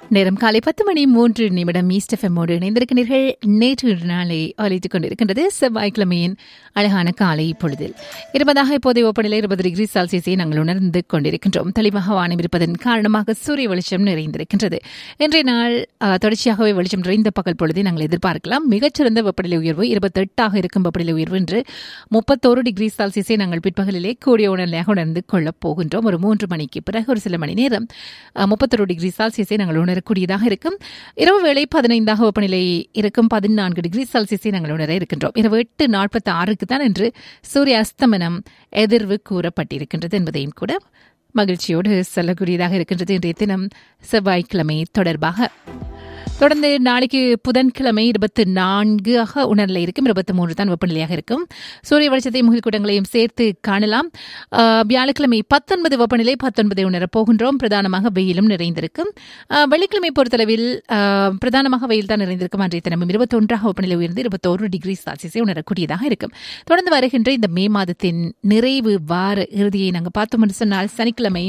நேரம் காலை பத்து மணி மூன்று நிமிடம் ஈஸ்ட் எஃப்எம்மோடு இணைந்திருக்கிறீர்கள் நேற்று நாளை அழைத்துக் கொண்டிருக்கின்றது செவ்வாய்க்கிழமையின் அழகான காலை பொழுதில் இருபதாக இப்போதைய வெப்பநிலை இருபது டிகிரி செல்சியஸை நாங்கள் உணர்ந்து கொண்டிருக்கின்றோம் தெளிவாக வானம் இருப்பதன் காரணமாக சூரிய வெளிச்சம் நிறைந்திருக்கின்றது இன்றைய நாள் அஹ், தொடர்ச்சியாகவே வெளிச்சம் நிறைந்த பகல் பொழுதை நாங்கள் எதிர்பார்க்கலாம் மிகச்சிறந்த வெப்பநிலை உயர்வு இருபத்தெட்டாக இருக்கும் வெப்பநிலை உயர்வு என்று முப்பத்தோரு டிகிரி செல்சியஸை நாங்கள் பிற்பகலிலே கூடிய உணர்நிலையாக உணர்ந்து கொள்ளப் போகின்றோம் ஒரு மூன்று மணிக்கு பிறகு ஒரு சில மணி நேரம் முப்பத்தொரு டிகிரி செல்சியஸை நாங்கள் உணரக்கூடியதாக இருக்கும் இரவு வேளை பதினைந்தாக வெப்பநிலை இருக்கும் பதினான்கு டிகிரி செல்சியஸை நாங்கள் உணர இருக்கின்றோம் இரவு எட்டு நாற்பத்தி ஆறுக்கு தான் இன்று சூரிய அஸ்தமனம் எதிர்வு கூறப்பட்டிருக்கின்றது என்பதையும் கூட மகிழ்ச்சியோடு சொல்லக்கூடியதாக இருக்கின்றது இன்றைய தினம் செவ்வாய்க்கிழமை தொடர்பாக தொடர்ந்து நாளைக்கு புதன்கிழமை இருபத்தி நான்காக உணர்நிலை இருக்கும் இருபத்தி மூன்று தான் வெப்பநிலையாக இருக்கும் சூரிய வெளிச்சத்தை முகில்கூட்டங்களையும் சேர்த்து காணலாம் ஆஹ், வியாழக்கிழமை பத்தொன்பது வெப்பநிலை பத்தொன்பதை உணரப் போகின்றோம் பிரதானமாக வெயிலும் நிறைந்திருக்கும் ஆஹ், வெள்ளிக்கிழமை பொறுத்தளவில் ஆஹ், பிரதானமாக வெயில் தான் நிறைந்திருக்கும் அன்றைய தினமும் இருபத்தொன்றாக வெப்பநிலை உயர்ந்து இருபத்தோரு டிகிரி செல்சியஸை உணரக்கூடியதாக இருக்கும் தொடர்ந்து வருகின்ற இந்த மே மாதத்தின் நிறைவு வார இறுதியை நாங்கள் பார்த்தோம் என்று சொன்னால் சனிக்கிழமை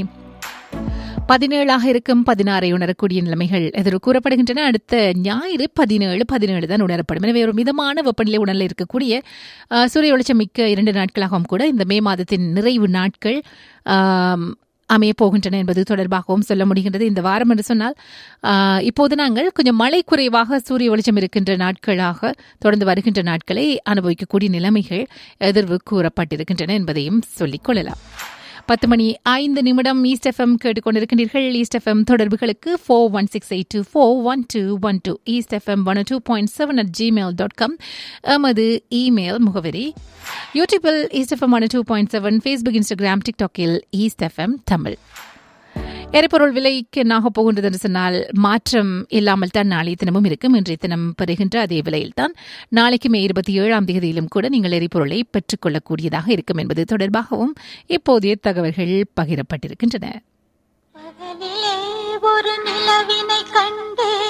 பதினேழாக இருக்கும் பதினாறை உணரக்கூடிய நிலைமைகள் எதிர் கூறப்படுகின்றன அடுத்த ஞாயிறு பதினேழு பதினேழு தான் உணரப்படும் எனவே ஒரு மிதமான வெப்பநிலை உணர்ல இருக்கக்கூடிய ஆஹ், சூரிய வெளிச்சம் மிக்க இரண்டு நாட்களாகவும் கூட இந்த மே மாதத்தின் நிறைவு நாட்கள் ஆம், அமைய போகின்றன என்பது தொடர்பாகவும் சொல்ல முடிகின்றது இந்த வாரம் என்று சொன்னால் ஆஹ், இப்போது நாங்கள் கொஞ்சம் மழை குறைவாக சூரிய வெளிச்சம் இருக்கின்ற நாட்களாக தொடர்ந்து வருகின்ற நாட்களை அனுபவிக்கக்கூடிய நிலைமைகள் எதிர்வு கூறப்பட்டிருக்கின்றன என்பதையும் சொல்லிக் கொள்ளலாம் பத்து மணி ஐந்து நிமிடம் ஈஸ்ட் எஃப்எம் கேட்டுக்கொண்டிருக்கின்றீர்கள் ஈஸ்ட் எஃப்எம் தொடர்புகளுக்கு four one six eight two four one two one two East FM one two point seven at Gmail dot com எமது இமெயில் முகவரி யூடியூபில் East FM one two point seven Facebook Instagram டிக்டாக்கில் East FM Tamil எரிபொருள் விலைக்கு என்னாக போகின்றது என்று சொன்னால் மாற்றம் இல்லாமல் தான் நாளைய தினமும் இருக்கும் இன்றைய தினம் பெறுகின்ற அதே விலையில் தான் நாளைக்கு மே இருபத்தி ஏழாம் தேதியிலும் கூட நீங்கள் எரிபொருளை பெற்றுக்கொள்ளக்கூடியதாக இருக்கும் என்பது தொடர்பாகவும் இப்போதைய தகவல்கள் பகிரப்பட்டிருக்கின்றன பகலிலே ஒரு நிலவினை கண்டு